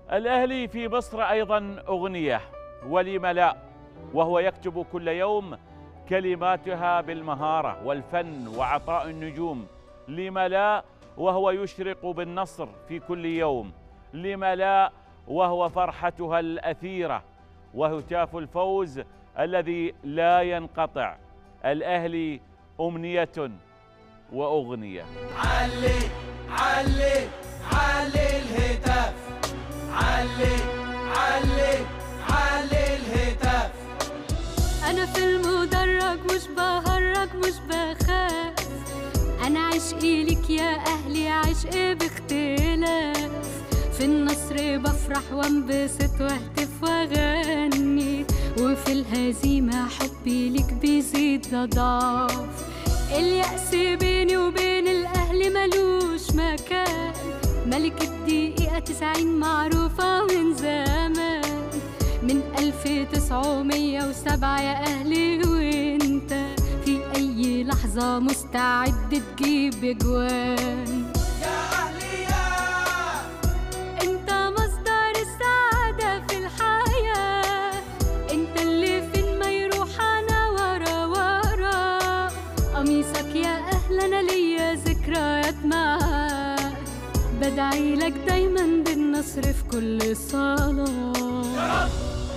الأهلي في مصر أيضا أغنية ولم لا وهو يكتب كل يوم كلماتها بالمهارة والفن وعطاء النجوم لم لا وهو يشرق بالنصر في كل يوم لم لا وهو فرحتها الأثيرة وهتاف الفوز الذي لا ينقطع الأهلي أمنية وأغنية علي علي علي الهتاف علي علي علي الهتاف أنا في المدرج مش بهرج مش بخاف أنا عشقي لك يا أهلي عشق باختلاف في النصر بفرح وانبسط واهتف واغني وفي الهزيمة حبي لك بيزيد ضعف اليأس بيني وبين الأهل ملوش مكان ملك الدقيقة تسعين معروفة من زمان من ألف تسعمية وسبعة يا أهلي وانت في أي لحظة مستعد تجيب أجوان يا أهلي يا انت مصدر السعادة في الحياة انت اللي فين ما يروح انا ورا ورا قميصك يا اهل انا ليا ذكريات معاك بدعي لك دايما بالنصر في كل صلاة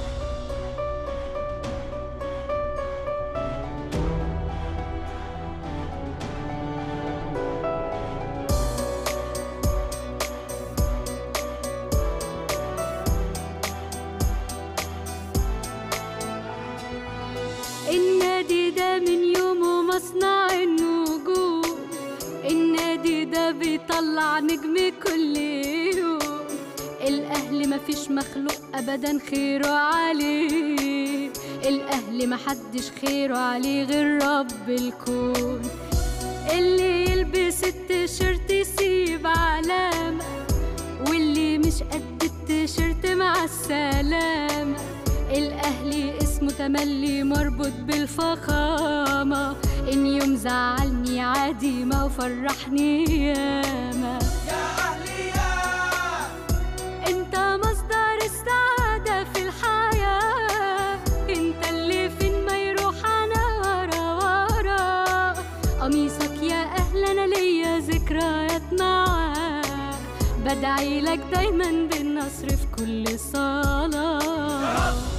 النادي ده من يومه مصنع النجوم النادي ده بيطلع نجم كل يوم الأهل مفيش مخلوق أبدا خيره عليه الأهل محدش خيره عليه غير رب الكون اللي يلبس التيشيرت يسيب علامة واللي مش قد التيشيرت مع السلامة الأهلي اسمه تملي مربوط بالفخامة إن يوم زعلني عادي ما وفرحني ياما يا أهلي يا انت مصدر السعادة في الحياة انت اللي فين ما يروح انا ورا ورا قميصك يا اهل انا ليا ذكريات معاك بدعي لك دايما بالنصر في كل صلاة